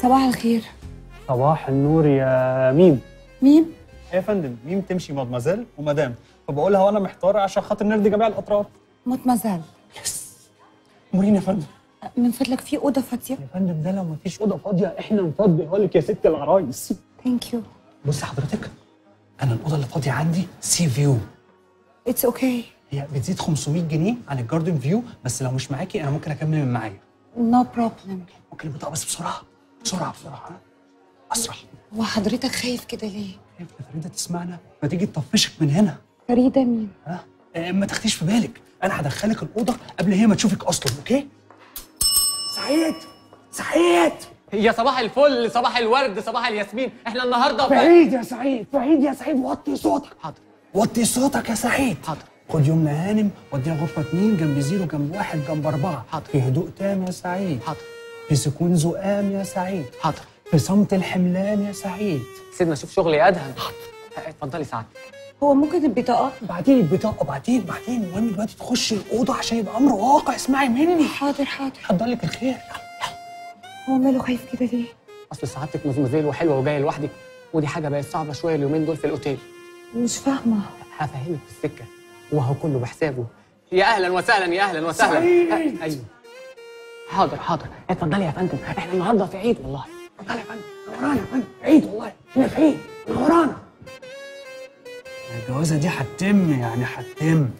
صباح الخير صباح النور يا ميم مين؟ إيه يا فندم ميم تمشي مادمازيل ومدام فبقولها وانا محتار عشان خاطر نرضي جميع الاطراف متمزل يس مورينا يا فندم من فضلك في اوضه فاضيه يا فندم ده لو مفيش اوضه فاضيه احنا نفضيها لك يا ست العرايس ثانك يو بص حضرتك انا الاوضه اللي فاضيه عندي سي فيو اتس اوكي هي بتزيد 500 جنيه عن الجاردن فيو بس لو مش معاكي انا ممكن اكمل من معايا نو بروبلم ممكن البطاقه بس بسرعه بسرعه بسرعه ها؟ اسرع هو حضرتك خايف كده ليه؟ خايف يا فريده تسمعنا فتيجي تطفشك من هنا فريده مين؟ ها آه، ما تاخديش في بالك انا هدخلك الاوضه قبل هي ما تشوفك اصلا اوكي سعيد سعيد يا صباح الفل صباح الورد صباح الياسمين احنا النهارده في بعيد يا سعيد بعيد يا سعيد وطي صوتك حاضر وطي صوتك يا سعيد حاضر. خد يومنا هانم وديها غرفه اتنين جنب زيرو جنب واحد جنب اربعه حاضر. في هدوء تام يا سعيد حاضر في سكون زقام يا سعيد حاضر في صمت الحملان يا سعيد سيبنا نشوف شغل يا ادهم حاضر اتفضلي سعادتك هو ممكن البطاقه؟ بعدين البطاقه بعدين بعدين المهم دلوقتي تخشي الاوضه عشان يبقى امر واقع اسمعي مني حاضر حاضر حضر لك الخير هو ماله خايف كده ليه؟ اصل سعادتك مزمزيل وحلوه وجايه لوحدك ودي حاجه بقت صعبه شويه اليومين دول في الاوتيل مش فاهمه هفهمك في السكه وهو كله بحسابه يا اهلا وسهلا يا اهلا وسهلا سعيد. أ- ايوه حاضر حاضر اتفضلي يا فندم احنا النهارده في عيد والله اتفضل يا فندم نورانا يا فندم عيد والله احنا في عيد نورانا الجوازه دي هتتم يعني هتتم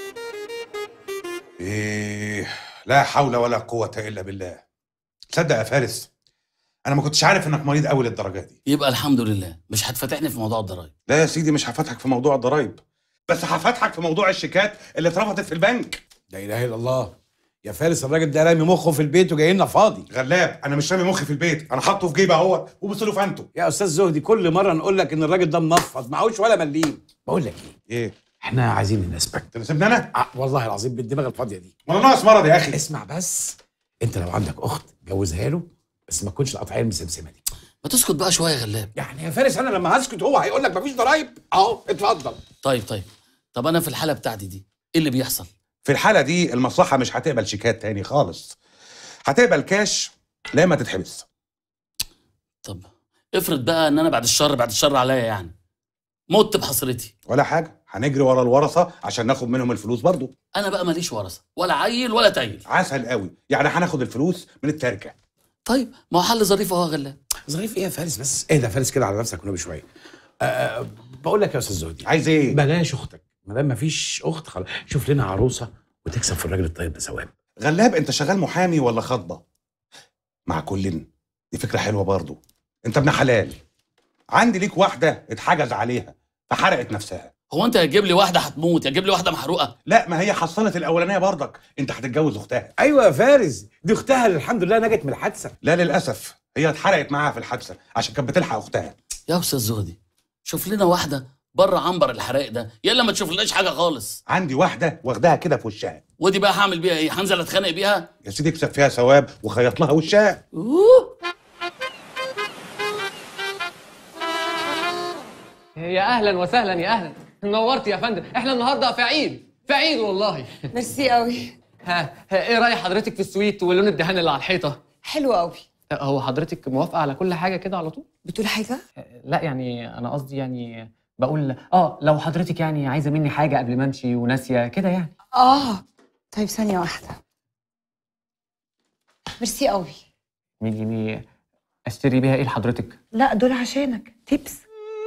إيه لا حول ولا قوة إلا بالله تصدق يا فارس أنا ما كنتش عارف إنك مريض أوي للدرجة دي يبقى الحمد لله مش هتفتحني في موضوع الضرايب لا يا سيدي مش هفتحك في موضوع الضرايب بس هفتحك في موضوع الشيكات اللي اترفضت في البنك لا اله الا الله يا فارس الراجل ده رامي مخه في البيت وجاي لنا فاضي غلاب أنا مش رامي مخي في البيت أنا حاطه في جيبي أهوت وبصرف أنتوا يا استاذ زهدي كل مره نقول لك ان الراجل ده منفض معهوش ولا مليم بقول لك ايه إيه احنا عايزين نناسبك تناسبني أنا؟ آه والله العظيم بالدماغ الفاضيه دي وأنا ناقص مرض يا أخي اسمع بس انت لو عندك اخت جوزها له بس ما تكونش القطعيه المسمسمه دي ما تسكت بقى شويه يا غلاب يعني يا فارس انا لما هسكت هو هيقول لك مفيش ضرايب اهو اتفضل طيب طيب طب انا في الحاله بتاعتي دي ايه اللي بيحصل في الحالة دي المصلحة مش هتقبل شيكات تاني خالص هتقبل كاش لا ما تتحبس طب افرض بقى ان انا بعد الشر بعد الشر عليا يعني مت بحصرتي ولا حاجة هنجري ورا الورثة عشان ناخد منهم الفلوس برضو انا بقى ماليش ورثه ولا عيل ولا تايل عسل قوي يعني هناخد الفلوس من التركة طيب ما هو حل ظريف اهو يا غلاب ظريف ايه يا فارس بس اهدى يا فارس كده على نفسك ونبي شويه آه، آه بقول لك يا استاذ زهدي عايز ايه؟ بلاش اختك ما دام مفيش اخت خلاص شوف لنا عروسه وتكسب في الراجل الطيب ده ثواب غلاب انت شغال محامي ولا خطبه مع كلنا دي فكره حلوه برضو انت ابن حلال عندي ليك واحده اتحجز عليها فحرقت نفسها هو انت هتجيب لي واحده هتموت هتجيب لي واحده محروقه لا ما هي حصلت الاولانيه برضك انت هتتجوز اختها ايوه يا فارس دي اختها اللي الحمد لله نجت من الحادثه لا للاسف هي اتحرقت معاها في الحادثه عشان كانت بتلحق اختها يا استاذ زهدي شوف لنا واحده بره عنبر الحراق ده يلا ما تشوف لناش حاجه خالص عندي واحده واخداها كده في وشها ودي بقى هعمل بيها ايه هنزل اتخانق بيها يا سيدي اكسب فيها ثواب وخيط لها وشها أوه. يا اهلا وسهلا يا اهلا نورت يا فندم احنا النهارده في عيد في عيد والله ميرسي قوي ها, ها ايه راي حضرتك في السويت ولون الدهان اللي على الحيطه حلو قوي هو حضرتك موافقه على كل حاجه كده على طول بتقول حاجه؟ لا يعني انا قصدي يعني بقول اه لو حضرتك يعني عايزه مني حاجه قبل ما امشي وناسيه كده يعني اه طيب ثانيه واحده ميرسي قوي 100 جنيه اشتري بيها ايه لحضرتك لا دول عشانك تيبس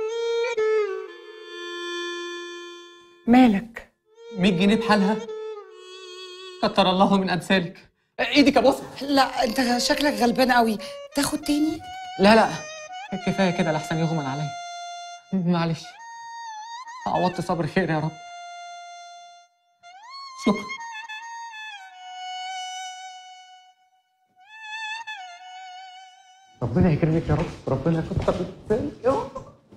مالك 100 جنيه بحالها كتر الله من امثالك ايدك يا بوسه لا انت شكلك غلبان قوي تاخد تاني لا لا كفايه كده لحسن يغمى عليا معلش عوضت صبر خير يا رب شكرا ربنا يكرمك يا رب ربنا يكتر لسانك يا رب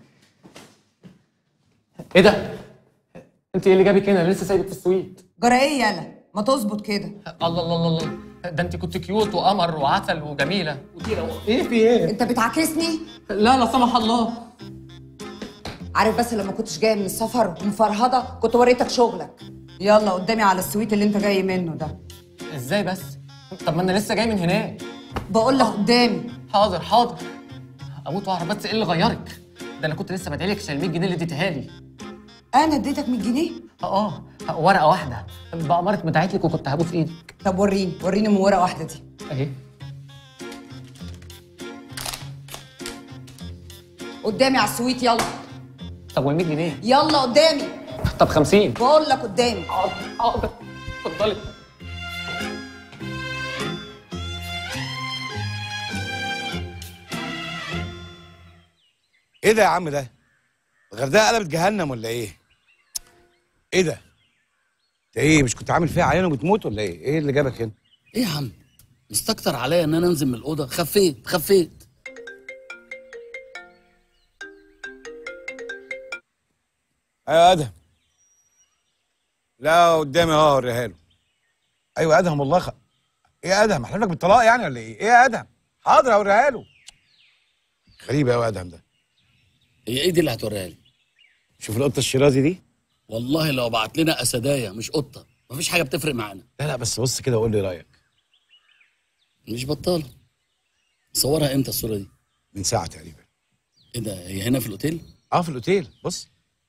ايه ده؟ انت ايه اللي جابك هنا لسه سايبك في السويت جرى ايه يالا ما تظبط كده الله الله الله الله ده انت كنت كيوت وقمر وعسل وجميله وديره ايه في ايه؟ انت بتعاكسني لا لا سمح الله عارف بس لما كنتش جايه من السفر ومفرهده كنت وريتك شغلك يلا قدامي على السويت اللي انت جاي منه ده ازاي بس؟ طب ما انا لسه جاي من هناك بقول لك قدامي حاضر حاضر اموت واعرف بس ايه اللي غيرك ده انا كنت لسه بدعي لك عشان ال 100 جنيه اللي اديتها لي انا اديتك 100 جنيه اه اه ورقه واحده بأمارة مدعيت لك وكنت هبوس ايدك طب وريني وريني من ورقه واحده دي اهي قدامي على السويت يلا طب وال 100 جنيه يلا قدامي طب 50 بقول لك قدامي حاضر حاضر اتفضلي ايه ده يا عم ده الغردقه قلبت جهنم ولا ايه ايه ده انت ايه مش كنت عامل فيها عيان وبتموت ولا ايه ايه اللي جابك هنا ايه يا عم مستكتر عليا ان انا انزل من الاوضه خفيت خفيت ايوه ادهم لا قدامي اه اوريها له ايوه ادهم والله خ... ايه يا ادهم احلف لك بالطلاق يعني ولا ايه ايه يا ادهم حاضر اوريها له غريب قوي ادهم ده هي ايه دي اللي هتوريها لي شوف القطه الشيرازي دي والله لو بعت لنا اسدايه مش قطه مفيش حاجه بتفرق معانا لا لا بس بص كده وقول لي رايك مش بطاله صورها امتى الصوره دي من ساعه تقريبا ايه ده هي هنا في الاوتيل اه في الاوتيل بص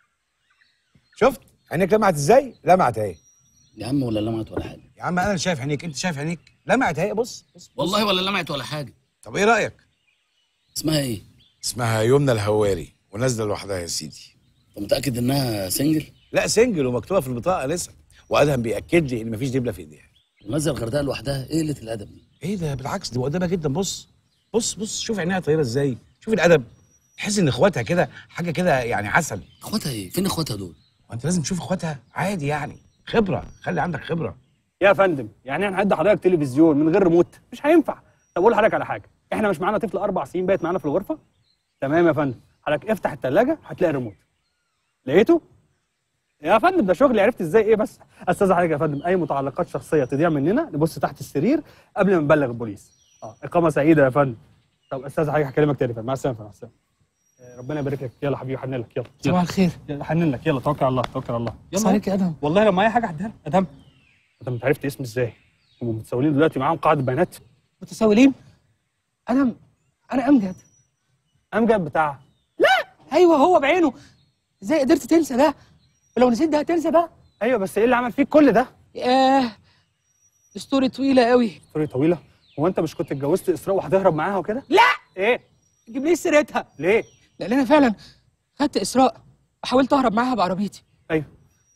شفت عينيك لمعت ازاي لمعت اهي يا عم ولا لمعت ولا حاجه يا عم انا اللي شايف عينيك انت شايف عينيك لمعت اهي بص بص, بص. والله ولا لمعت ولا حاجه طب ايه رايك اسمها ايه اسمها يمنى الهواري ونازله لوحدها يا سيدي انت متاكد انها سنجل لا سنجل ومكتوبه في البطاقه لسه وادهم بياكد لي ان مفيش دبله في ايديها ونزل الغردقه لوحدها ايه قله الادب دي ايه ده بالعكس دي مؤدبه جدا بص بص بص شوف عينيها طيبه ازاي شوف الادب تحس ان اخواتها كده حاجه كده يعني عسل اخواتها ايه فين اخواتها دول وانت لازم تشوف اخواتها عادي يعني خبره خلي عندك خبره يا فندم يعني احنا هندي حضرتك تلفزيون من غير ريموت مش هينفع طب اقول لحضرتك على حاجه احنا مش معانا طفل اربع سنين بايت معانا في الغرفه تمام يا فندم حضرتك افتح الثلاجه هتلاقي الريموت لقيته يا فندم ده شغل عرفت ازاي ايه بس استاذ حضرتك يا فندم اي متعلقات شخصيه تضيع مننا نبص تحت السرير قبل ما نبلغ البوليس اه اقامه سعيده يا فندم طب استاذ حضرتك هكلمك تاني مع السلامه مع السلامه آه، ربنا يبارك لك يلا حبيبي حنن لك يلا صباح الخير يلا حنن لك يلا توكل على الله توكل على الله بس عليك يا ادهم والله لو معايا حاجه هديها لك ادهم ادهم انت عرفت اسمي ازاي؟ هم متسولين دلوقتي معاهم قاعده بيانات متسولين انا انا امجد امجد بتاع ايوه هو بعينه ازاي قدرت تنسى ده ولو نسيت ده هتنسى ده ايوه بس ايه اللي عمل فيك كل ده؟ ياه ستوري طويله قوي ستوري طويله هو انت مش كنت اتجوزت اسراء وهتهرب معاها وكده؟ لا ايه؟ جيب لي سيرتها ليه؟ لان انا فعلا خدت اسراء وحاولت اهرب معاها بعربيتي ايوه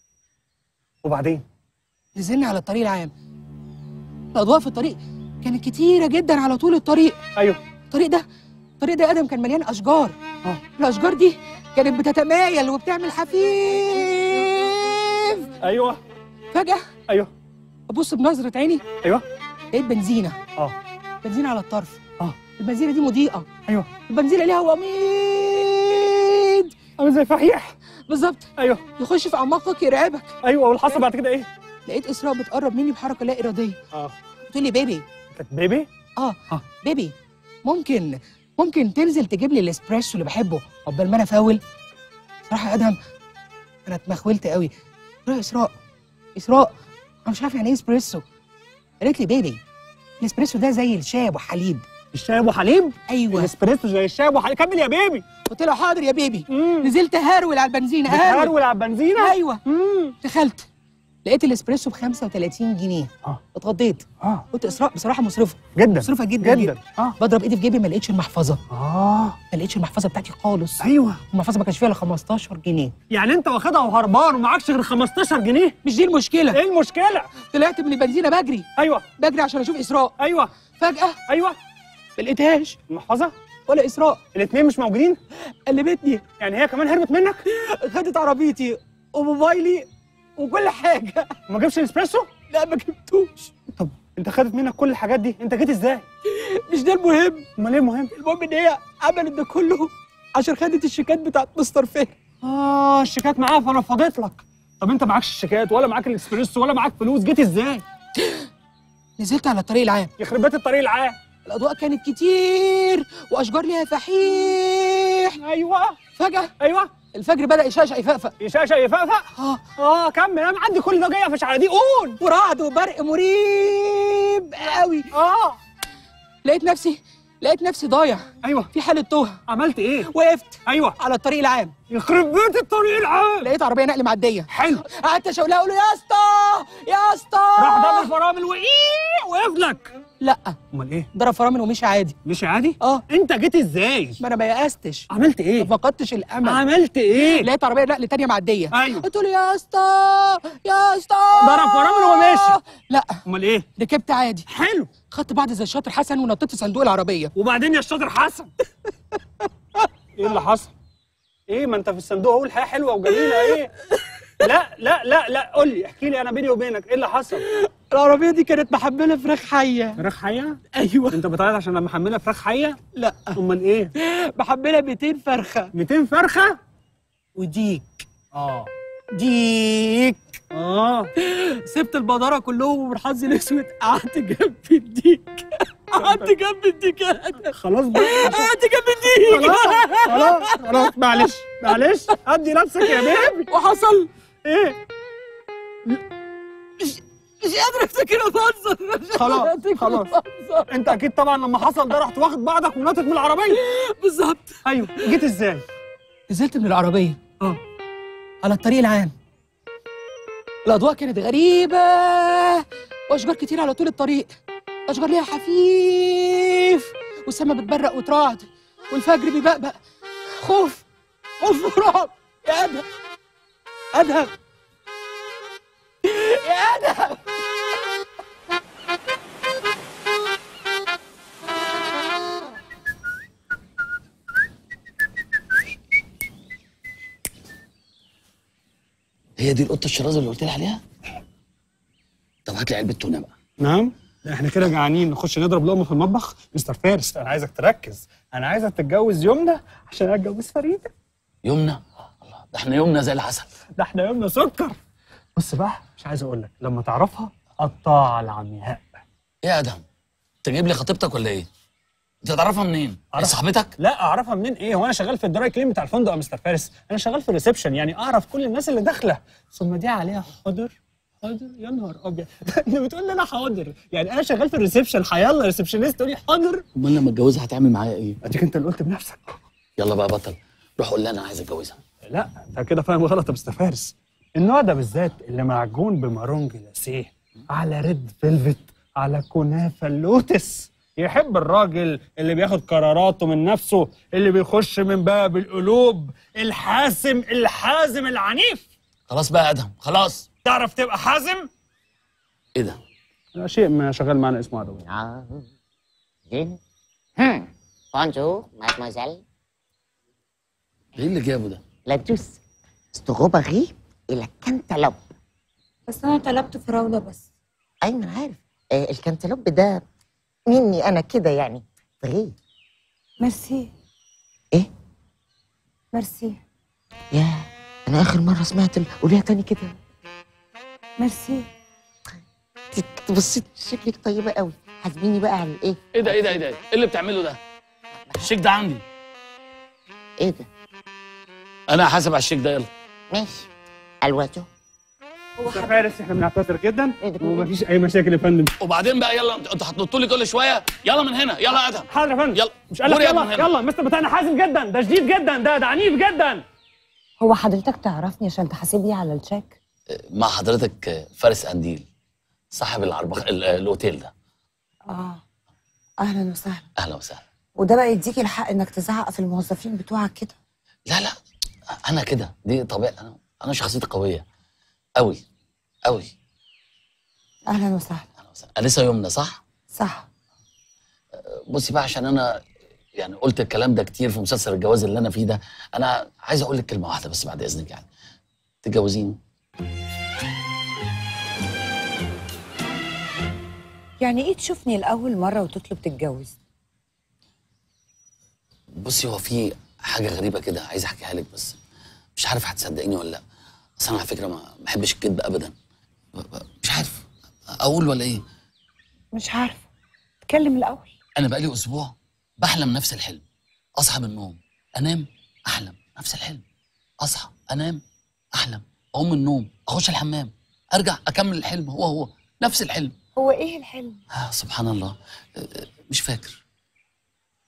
وبعدين؟ نزلنا على الطريق العام الاضواء في الطريق كانت كتيره جدا على طول الطريق ايوه الطريق ده الطريق ده يا ادم كان مليان اشجار اه الاشجار دي كانت بتتمايل وبتعمل حفيف ايوه فجاه ايوه ابص بنظره عيني ايوه لقيت بنزينه اه بنزينه على الطرف اه البنزينه دي مضيئه ايوه البنزينه ليها وميض عامل زي فحيح بالظبط ايوه يخش في اعماقك يرعبك ايوه واللي حصل بعد كده ايه؟ لقيت اسراء بتقرب مني بحركه لا اراديه اه بتقول لي بيبي كانت بيبي؟ اه آه. بيبي ممكن ممكن تنزل تجيب لي الاسبريسو اللي بحبه عقبال ما انا فاول صراحه يا ادهم انا اتمخولت قوي قلت لها اسراء اسراء انا مش عارف يعني ايه اسبريسو قالت لي بيبي الاسبريسو ده زي الشاي ابو حليب الشاي ابو حليب؟ ايوه الاسبريسو زي الشاي ابو حليب كمل يا بيبي قلت له حاضر يا بيبي امم نزلت هرول على البنزين هرول بتهرول على البنزينه؟ ايوه امم دخلت لقيت الاسبريسو ب 35 جنيه اه اتغضيت اه قلت اسراء بصراحه مصرفه جدا مصرفه جدا جدا اه بضرب ايدي في جيبي ما لقيتش المحفظه اه ما لقيتش المحفظه بتاعتي خالص ايوه المحفظه ما كانش فيها الا 15 جنيه يعني انت واخدها وهربان ومعكش غير 15 جنيه مش دي المشكله ايه المشكله طلعت من البنزينه بجري ايوه بجري عشان اشوف اسراء ايوه فجاه ايوه ما لقيتهاش المحفظه ولا اسراء الاثنين مش موجودين قلبتني يعني هي كمان هربت منك خدت عربيتي وموبايلي وكل حاجه وما جابش الاسبريسو لا ما جبتوش طب انت خدت منك كل الحاجات دي انت جيت ازاي مش ده المهم امال ايه المهم المهم ان هي عملت ده كله عشان خدت الشيكات بتاعت مستر فهمي اه الشيكات معاها فرفضت لك طب انت معكش الشيكات ولا معاك الاسبريسو ولا معاك فلوس جيت ازاي نزلت على الطريق العام يخرب بيت الطريق العام الاضواء كانت كتير واشجار ليها فحيح ايوه فجاه ايوه الفجر بدا يشعشع يفقفق يشاشة يفقفق اه اه كمل انا معدي كل ده جاي اقفش على دي قول ورعد وبرق مريب قوي اه لقيت نفسي لقيت نفسي ضايع ايوه في حاله توه عملت ايه وقفت ايوه على الطريق العام يخرب بيت الطريق العام لقيت عربيه نقل معديه حلو قعدت اشاور لها اقول له يا اسطى يا اسطى راح ضرب فرامل وايه وقف لك لا امال ايه ضرب فرامل ومشي عادي مشي عادي اه انت جيت ازاي ما انا ما يأستش عملت ايه ما فقدتش الامل عملت ايه لقيت عربيه نقل تانية معديه ايوه قلت له يا اسطى يا اسطى ضرب فرامل ومشي. لا امال ايه ركبت عادي حلو خدت بعض زي الشاطر حسن ونطيت في صندوق العربيه وبعدين يا الشاطر حسن ايه اللي حصل ايه ما انت في الصندوق اهو الحياه حلوه وجميله ايه لا لا لا لا قول لي احكي لي انا بيني وبينك ايه اللي حصل العربيه دي كانت محمله فراخ حيه فراخ حيه ايوه انت بتعيط عشان انا محمله فراخ حيه لا امال ايه محمله 200 فرخه 200 فرخه وديك اه ديك اه سبت البداره كلهم ومن حظي الاسود قعدت جنب الديك قعدت جنب الديك خلاص بقى قعدت جنب الديك خلاص خلاص خلاص معلش معلش ادي نفسك يا بيبي وحصل ايه مش مش قادر افتكر افنصر مش خلاص، قادر أفتكر خلاص. أفنصر. انت اكيد طبعا لما حصل ده رحت واخد بعضك ونطت من العربيه بالظبط ايوه جيت ازاي نزلت من العربيه اه على الطريق العام الاضواء كانت غريبه واشجار كتير على طول الطريق اشجار ليها حفيف والسما بتبرق وترعد والفجر بيبقبق خوف خوف ورعب يا ادهم ادهم يا ادهم هي دي القطه الشرازه اللي قلت لي عليها طب هات لي علبه تونه بقى نعم احنا كده جعانين نخش نضرب لقمه في المطبخ مستر فارس انا عايزك تركز انا عايزك تتجوز يومنا عشان اتجوز فريده يومنا الله ده احنا يومنا زي العسل ده احنا يومنا سكر بص بقى مش عايز اقول لك لما تعرفها قطع العمياء ايه يا ادهم تجيب لي خطيبتك ولا ايه انت تعرفها منين هي أعرف- صاحبتك لا اعرفها منين ايه هو انا شغال في الدراي كلين بتاع الفندق يا مستر فارس انا شغال في الريسبشن يعني اعرف كل الناس اللي داخله ثم دي عليها حاضر حاضر يا نهار ابيض انت بتقول لي انا حاضر يعني انا شغال في الريسبشن حيالله ريسبشنست تقول لي حاضر امال لما اتجوزها هتعمل معايا ايه اديك انت اللي قلت بنفسك يلا بقى بطل روح قول لها انا عايز اتجوزها لا انت كده فاهم غلط يا مستر فارس النوع ده بالذات اللي معجون بمارون جلاسيه على ريد فيلفت على كنافه اللوتس يحب الراجل اللي بياخد قراراته من نفسه اللي بيخش من باب القلوب الحاسم الحازم العنيف خلاص بقى يا ادهم خلاص تعرف تبقى حازم ايه ده لا شيء ما شغال معنا اسمه عدوي Ah, Jean. Hmm. Bonjour, mademoiselle. ايه اللي جابه ده La douce. Strawberry et la cantaloupe. بس انا طلبت فراوله بس أي ما أنا عارف آه الكنتالوب ده مني أنا كده يعني فري ميرسي إيه؟ ميرسي يا أنا آخر مرة سمعت ال- قوليها تاني كده ميرسي تبصي شكلك طيبة قوي حاسبيني بقى على الإيه؟ ايه ده ايه ده ايه ده ايه اللي بتعمله ده الشيك ده عندي إيه ده؟ انا هحاسب على الشيك ده يلا ماشي الواتو مستر فارس احنا بنعتذر جدا إيه ده؟ ومفيش اي مشاكل يا فندم وبعدين بقى يلا انتوا هتنطوا لي كل شويه يلا من هنا يلا يا ادهم حاضر يا فندم يلا. مش قال لك قول يا ابني يلا هنا. يلا المستر بتاعنا حازم جدا ده شديد جدا ده ده عنيف جدا هو حضرتك تعرفني عشان تحاسب لي على الشيك مع حضرتك فارس قنديل صاحب العربخ ال- الاوتيل ده اه اهلا وسهلا اهلا وسهلا وده بقى يديكي الحق انك تزعق في الموظفين بتوعك كده لا لا انا كده دي طبيعه انا انا شخصيتي قويه قوي قوي اهلا وسهلا اهلا وسهلا انسه يومنا صح صح بصي بقى عشان انا يعني قلت الكلام ده كتير في مسلسل الجواز اللي انا فيه ده انا عايز اقول لك كلمه واحده بس بعد اذنك يعني تتجوزيني يعني ايه تشوفني لاول مره وتطلب تتجوز بصي هو في حاجه غريبه كده عايز احكيها لك بس مش عارف هتصدقيني ولا لا بس انا على فكره ما ما بحبش الكذب ابدا ب- ب- مش عارف اقول ولا ايه مش عارفه اتكلم الاول انا بقالي اسبوع بحلم نفس الحلم اصحى من النوم انام احلم نفس الحلم اصحى انام احلم اقوم من النوم اخش الحمام ارجع اكمل الحلم هو هو نفس الحلم هو ايه الحلم آه سبحان الله آه، آه، مش فاكر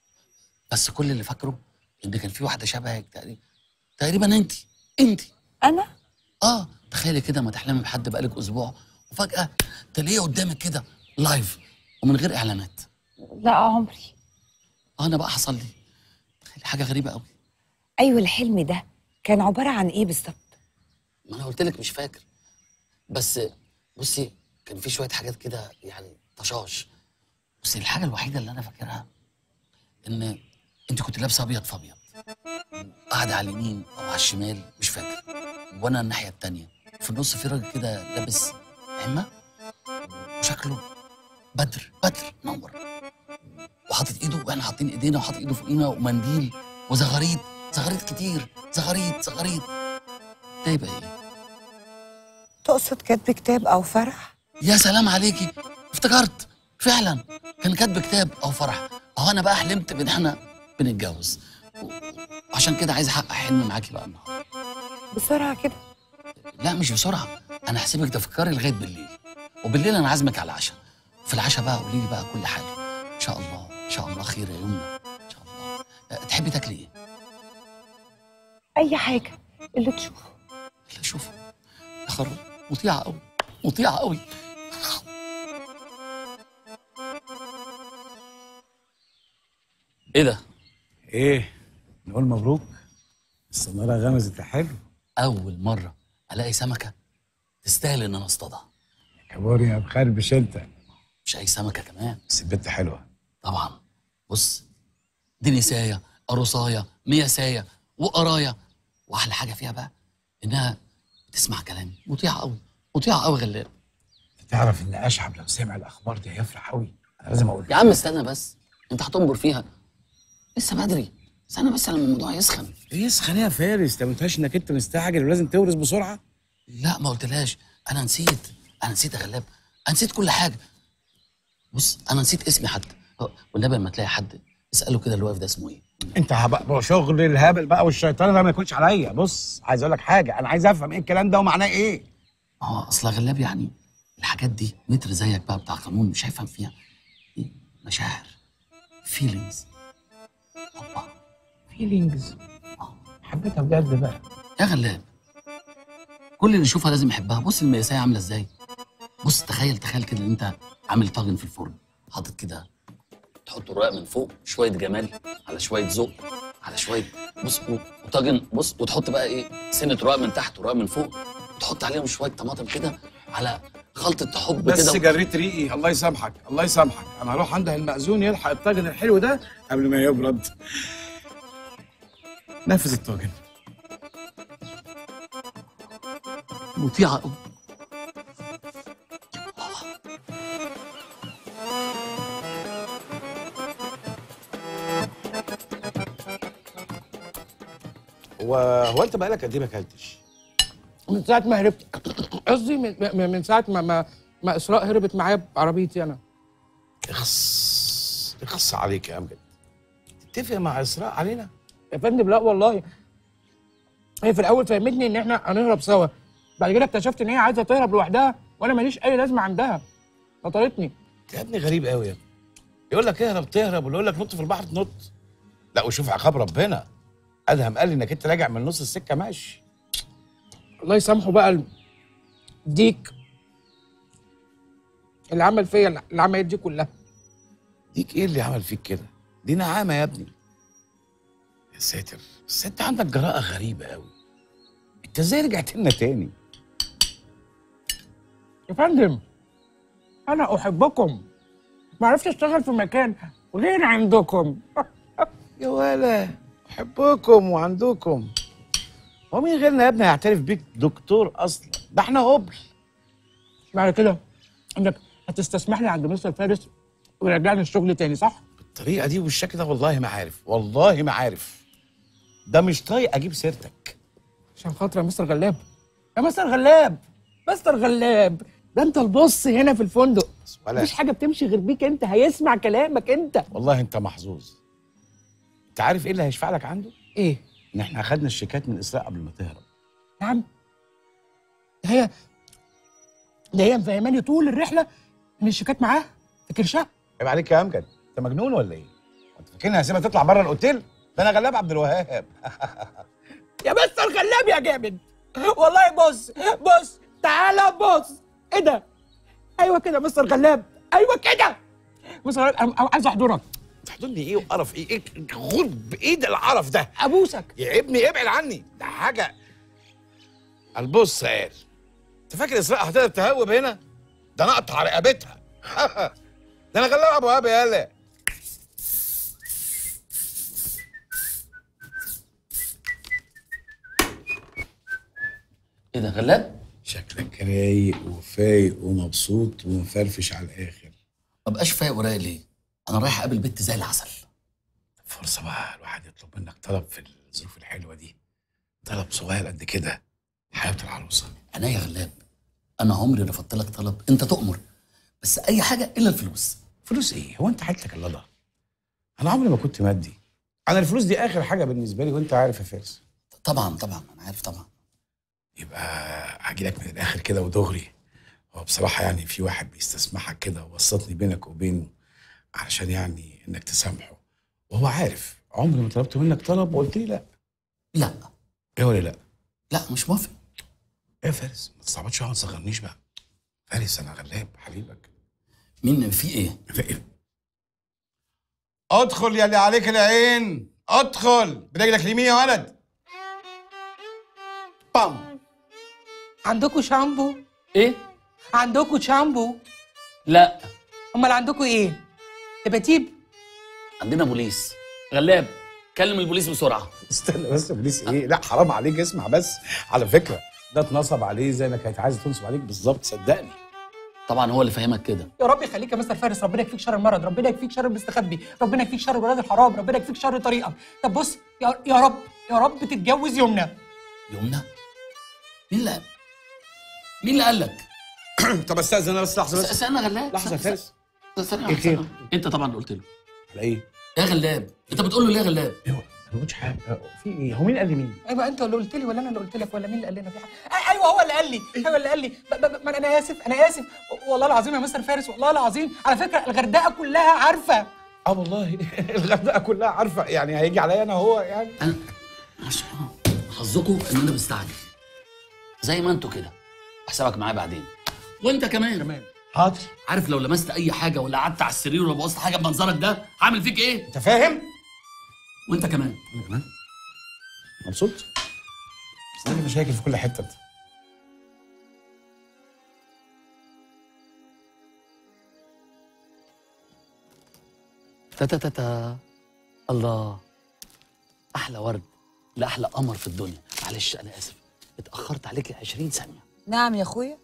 بس كل اللي فاكره ان كان في واحده شبهك تقريبا تقريبا انت انت انا اه تخيلي كده ما تحلمي بحد بقالك اسبوع وفجاه تلاقيه قدامك كده لايف ومن غير اعلانات لا عمري اه انا بقى حصل لي تخيلي حاجه غريبه قوي ايوه الحلم ده كان عباره عن ايه بالظبط ما انا قلت لك مش فاكر بس بصي كان في شويه حاجات كده يعني طشاش بس الحاجه الوحيده اللي انا فاكرها ان انت كنت لابسه ابيض في ابيض قاعده على اليمين او على الشمال مش فاكر وانا الناحيه التانية في النص في راجل كده لابس عمه وشكله بدر بدر نور وحاطط ايده واحنا حاطين ايدينا وحاطط ايده فوقينا ومنديل وزغاريد زغاريد كتير زغاريد زغاريد ده يبقى ايه؟ تقصد كاتب كتاب او فرح يا سلام عليكي افتكرت فعلا كان كاتب كتاب او فرح اهو انا بقى حلمت بان احنا بنتجوز و- وعشان كده عايز احقق حلم معاكي بقى النهارده بسرعه كده لا مش بسرعه انا هسيبك تفكري لغايه بالليل وبالليل انا عازمك على العشاء في العشاء بقى قولي لي بقى كل حاجه ان شاء الله ان شاء الله خير يا يمنى ان شاء الله أه، تحبي تاكلي ايه؟ اي حاجه اللي تشوفه لا شوف يا خرب مطيعه قوي مطيعه قوي ايه ده؟ ايه نقول مبروك السناره غمزت يا حلو اول مره الاقي سمكه تستاهل ان انا اصطادها كبار يا مخربش انت مش اي سمكه كمان بس البت حلوه طبعا بص دي نسايه قروصايه مياسايه وقرايه واحلى حاجه فيها بقى انها بتسمع كلامي مطيعه قوي مطيعه قوي غلاب تعرف ان اشعب لو سمع الاخبار دي هيفرح قوي انا لازم اقول يا عم استنى بس انت هتنبر فيها لسه بدري استنى بس لما الموضوع يسخن يسخن يا فارس انت ما قلتهاش انك انت مستعجل ولازم تورث بسرعه لا ما قلتلهاش انا نسيت انا نسيت يا غلاب انا نسيت كل حاجه بص انا نسيت اسمي حتى أه، والنبي لما تلاقي حد اساله كده اللي واقف ده اسمه ايه انت بقى شغل الهبل بقى والشيطان ده ما يكونش عليا بص عايز اقول لك حاجه انا عايز افهم ايه الكلام ده ومعناه ايه ما هو اصل يا غلاب يعني الحاجات دي متر زيك بقى بتاع قانون مش هيفهم فيها دي مشاعر فيلينجز فيلينجز حبيتها بجد بقى يا غلاب كل اللي يشوفها لازم يحبها بص المقاسية عاملة ازاي بص تخيل تخيل كده ان انت عامل طاجن في الفرن حاطط كده تحط الرقاق من فوق شوية جمال على شوية ذوق على شوية بص و- وطاجن بص وتحط بقى ايه سنة رقاق من تحت ورقاق من فوق وتحط عليهم شوية طماطم كده على خلطة حب بس كده جريت ريقي الله يسامحك الله يسامحك انا هروح عند المأذون يلحق الطاجن الحلو ده قبل ما يبرد نفذ الطاجن مطيعة قوي هو هو انت بقالك قد ايه ما اكلتش؟ من ساعه ما هربت قصدي من, من من ساعه ما ما, ما اسراء هربت معايا بعربيتي انا اخص اخص عليك يا امجد تتفق مع اسراء علينا يا فندم لا والله هي في الاول فهمتني ان احنا هنهرب سوا بعد كده اكتشفت ان هي عايزه تهرب لوحدها وانا ماليش اي لازمه عندها نطرتني يا ابني غريب قوي يا ابني يقول لك اهرب تهرب واللي يقول لك نط في البحر تنط لا وشوف عقاب ربنا ادهم قال لي انك انت راجع من نص السكه ماشي الله يسامحه بقى الديك اللي عمل فيا العمليات دي كلها ديك ايه اللي عمل فيك كده دي نعامه يا ابني يا ساتر بس انت عندك جراءه غريبه قوي انت ازاي رجعت لنا تاني يا فندم انا احبكم ما عرفتش اشتغل في مكان غير عندكم يا ولا احبكم وعندكم هو مين غيرنا يا ابني هيعترف بيك دكتور اصلا ده احنا هبل بعد كده انك هتستسمح لي عند مستر فارس ويرجعني الشغل تاني صح؟ بالطريقه دي والشكل ده والله ما عارف والله ما عارف ده مش طايق اجيب سيرتك عشان خاطر يا مستر غلاب يا مستر غلاب مستر غلاب ده انت البص هنا في الفندق ولا مفيش حاجه بتمشي غير بيك انت هيسمع كلامك انت والله انت محظوظ انت عارف ايه اللي هيشفع لك عنده ايه ان احنا اخدنا الشيكات من اسراء قبل ما تهرب نعم ده هي ده هي مفهماني طول الرحله ان الشيكات معاه في كرشها عيب عليك يا امجد انت مجنون ولا ايه فاكرني هسيبها تطلع بره الاوتيل ده انا غلاب عبد الوهاب يا مستر غلاب يا جامد والله بص بص تعالى بص ايه ده ايوه كده مستر غلاب ايوه كده مستر غلاب انا أنا عايز احضرك تحضرني ايه وقرف ايه ايه غد بايد القرف ده ابوسك يا ابني ابعد عني ده حاجه البص قال انت فاكر اسراء هتقدر تهوب هنا ده انا اقطع رقبتها ده انا غلاب ابو وهاب يالا ايه ده غلاب؟ شكلك رايق وفايق ومبسوط ومفرفش على الاخر ما بقاش فايق ورايق ليه؟ انا رايح اقابل بنت زي العسل فرصه بقى الواحد يطلب منك طلب في الظروف الحلوه دي طلب صغير قد كده حياه العروسه انا يا غلاب انا عمري رفضت لك طلب انت تؤمر بس اي حاجه الا الفلوس فلوس ايه هو انت حيلتك الا ده انا عمري ما كنت مادي انا الفلوس دي اخر حاجه بالنسبه لي وانت عارف يا فارس طبعا طبعا انا عارف طبعا يبقى هاجي لك من الاخر كده ودغري هو بصراحه يعني في واحد بيستسمحك كده ووسطني بينك وبينه علشان يعني انك تسامحه وهو عارف عمري ما طلبت منك طلب وقلت لي لا لا ايه ولا لا لا مش موافق ايه يا فارس ما تصعبش شويه ما تصغرنيش بقى فارس انا غلاب حبيبك مين في ايه في ايه ادخل يا اللي عليك العين ادخل برجلك اليمين يا ولد بام عندكم شامبو ايه عندكم شامبو لا امال عندكم ايه تباتيب عندنا بوليس غلاب كلم البوليس بسرعه استنى بس يا بوليس ايه لا حرام عليك اسمع بس على فكره ده اتنصب عليه زي ما كانت عايزه تنصب عليك بالظبط صدقني طبعا هو اللي فاهمك كده يا رب يخليك يا مستر فارس ربنا يكفيك شر المرض ربنا يكفيك شر المستخبي ربنا يكفيك شر ولاد الحرام ربنا يكفيك شر طريقه طب بص يا, يا رب يا رب تتجوز يمنى يمنى مين اللي قال مين اللي قال لك طب استاذن انا بس لحظه بس استنى غلاب لحظه يا فارس ثانيه إيه خير؟ واحدة. انت طبعا اللي قلت له على ايه؟ يا غلاب انت بتقول له ليه يا غلاب ايوه انا ما قلتش حاجه في ايه؟ هو مين قال لي مين؟ ايوه انت اللي قلت لي ولا انا اللي قلت لك ولا مين اللي قال لنا في حاجه أي- ايوه هو اللي قال لي ايوه اللي قال لي ب- ب- ما انا اسف انا اسف والله العظيم يا مستر فارس والله العظيم على فكره الغردقه كلها عارفه اه والله الغردقه كلها عارفه يعني هيجي عليا انا هو يعني انا عشان حظكم ان انا مستعجل زي ما انتوا كده حسابك معايا بعدين وانت كمان كمان حاضر عارف لو لمست اي حاجه ولا قعدت على السرير ولا بوظت حاجه بمنظرك ده هعمل فيك ايه انت فاهم؟ وانت كمان انا كمان مبسوط بس عندي مشاكل في كل حته انت تا تا تا تا الله احلى ورد لا احلى قمر في الدنيا معلش انا اسف اتاخرت عليك 20 ثانيه نعم يا اخويا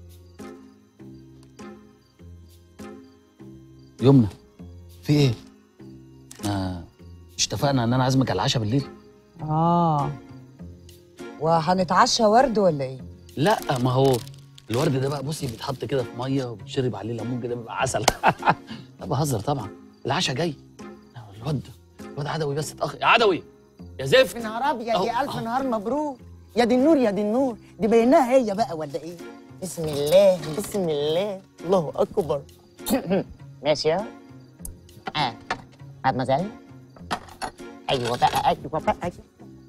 يمنى في ايه آه مش اتفقنا ان انا عازمك على العشاء بالليل اه وهنتعشى ورد ولا ايه لا ما هو الورد ده بقى بصي بيتحط كده في ميه وبتشرب عليه ليمون كده بيبقى عسل لا بهزر طبعا العشاء جاي الواد الواد عدوي بس اتاخر يا عدوي يا زفت نهار ابيض أهو، يا الف أهو. نهار مبروك يا دي النور يا دي النور دي بيناها هي بقى ولا ايه بسم الله بسم الله الله اكبر ماشي يا اه مادمزيل ايوه بقى ايوه بقى أيوة.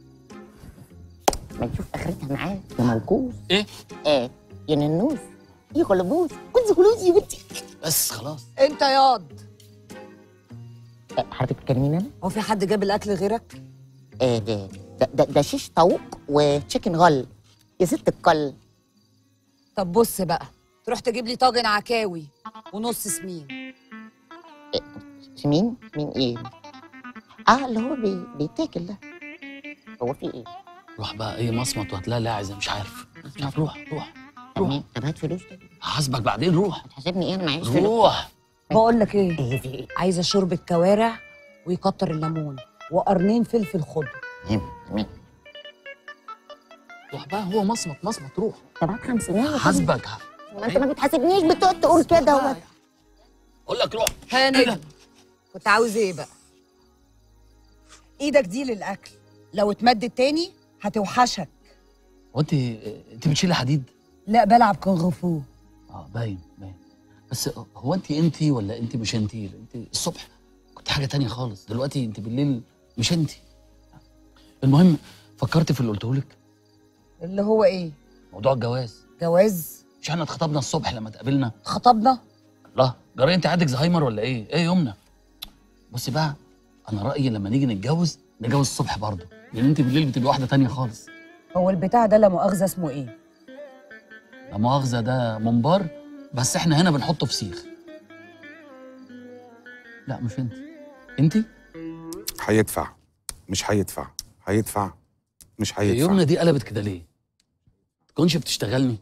ما نشوف اخرتها معاك يا موكوس ايه ايه يا ننوس يا خلبوس كنت خلوص يا بنتي بس خلاص انت ياض إيه، حضرتك بتكلميني انا؟ هو في حد جاب الاكل غيرك ايه ده ده, ده, ده شيش طاووق وتشيكن غل يا ست الكل طب بص بقى تروح تجيب لي طاجن عكاوي ونص سمين مين مين ايه اه اللي هو بي... بيتاكل ده هو في ايه روح بقى اي مصمت وهات لها اللي عايزاه مش عارف مش عارف روح روح طب مين طب هات فلوس طيب هحاسبك بعدين روح هتحاسبني ايه انا معيش فلوس روح بقول لك ايه ايه في ايه عايزه شوربه كوارع ويكتر الليمون وقرنين فلفل خضر تمام تمام روح بقى هو مصمت مصمت روح طب هات 500 هحاسبك ما انت ما بتحاسبنيش بتقعد تقول كده هو اقول لك روح ها إيه ده؟ نجم كنت عاوز ايه بقى ايدك دي للاكل لو اتمدت تاني هتوحشك هو انت انت بتشيلي حديد لا بلعب كونغ فو اه باين باين بس هو انت انت ولا انت مش انت انت الصبح كنت دي حاجه تانية خالص دلوقتي انت بالليل مش انت المهم فكرت في اللي قلته لك اللي هو ايه موضوع الجواز جواز مش احنا اتخطبنا الصبح لما اتقابلنا خطبنا لا جرى انت عندك زهايمر ولا ايه ايه يمنى بصي بقى انا رايي لما نيجي نتجوز نتجوز الصبح برضه لان انت بالليل بتبقي واحده تانية خالص هو البتاع ده لا مؤاخذه اسمه ايه لا مؤاخذه ده منبار بس احنا هنا بنحطه في سيخ لا مش انت انت هيدفع مش هيدفع هيدفع مش يمنى هيدفع دي قلبت كده ليه تكونش بتشتغلني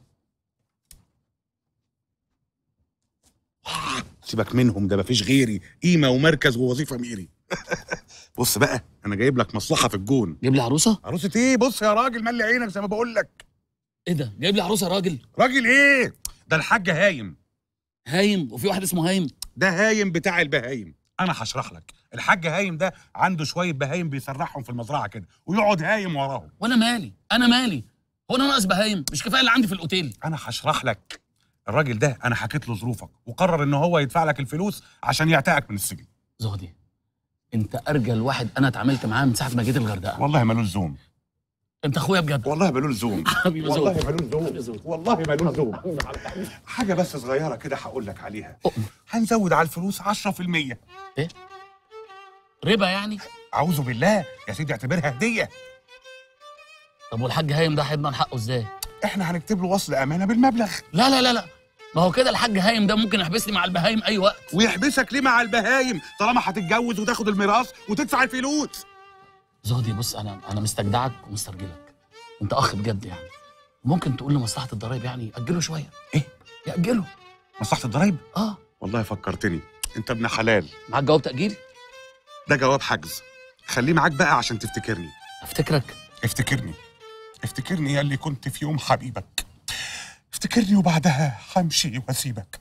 سيبك منهم ده مفيش غيري قيمه ومركز ووظيفه ميري بص بقى انا جايب لك مصلحه في الجون جايب لي عروسه عروسه ايه بص يا راجل ملي عينك زي ما بقول لك ايه ده جايب لي عروسه راجل راجل ايه ده الحاج هايم هايم وفي واحد اسمه هايم ده هايم بتاع البهايم انا هشرح لك الحاج هايم ده عنده شويه بهايم بيسرحهم في المزرعه كده ويقعد هايم وراهم وانا مالي انا مالي هو انا ناقص بهايم مش كفايه اللي عندي في الاوتيل انا هشرح لك الراجل ده انا حكيت له ظروفك وقرر ان هو يدفع لك الفلوس عشان يعتقك من السجن زهدي انت ارجل واحد انا اتعاملت معاه من ساعه ما جيت الغردقه والله مالوش زوم انت اخويا بجد والله مالوش زوم حبيبي والله زهدي مالوش زوم والله مالوش زوم حاجه بس صغيره كده هقول لك عليها هنزود على الفلوس 10% ايه ربا يعني اعوذ بالله يا سيدي اعتبرها هديه طب والحاج هايم ده هيضمن حقه ازاي احنا هنكتب له وصل امانه بالمبلغ لا لا لا لا ما هو كده الحاج هايم ده ممكن يحبسني مع البهايم اي وقت ويحبسك ليه مع البهايم طالما هتتجوز وتاخد الميراث وتدفع الفلوس زهدي بص انا انا مستجدعك ومسترجلك انت اخ بجد يعني ممكن تقول لمصلحه الضرايب يعني اجله شويه ايه ياجله مصلحه الضرايب اه والله فكرتني انت ابن حلال معاك جواب تاجيل ده جواب حجز خليه معاك بقى عشان تفتكرني افتكرك افتكرني افتكرني يا اللي كنت في يوم حبيبك افتكرني وبعدها همشي واسيبك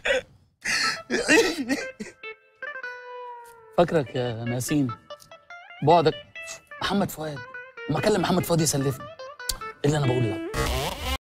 فاكرك يا ناسين بعدك محمد فؤاد لما اكلم محمد فؤاد يسلفني إيه اللي انا بقول لك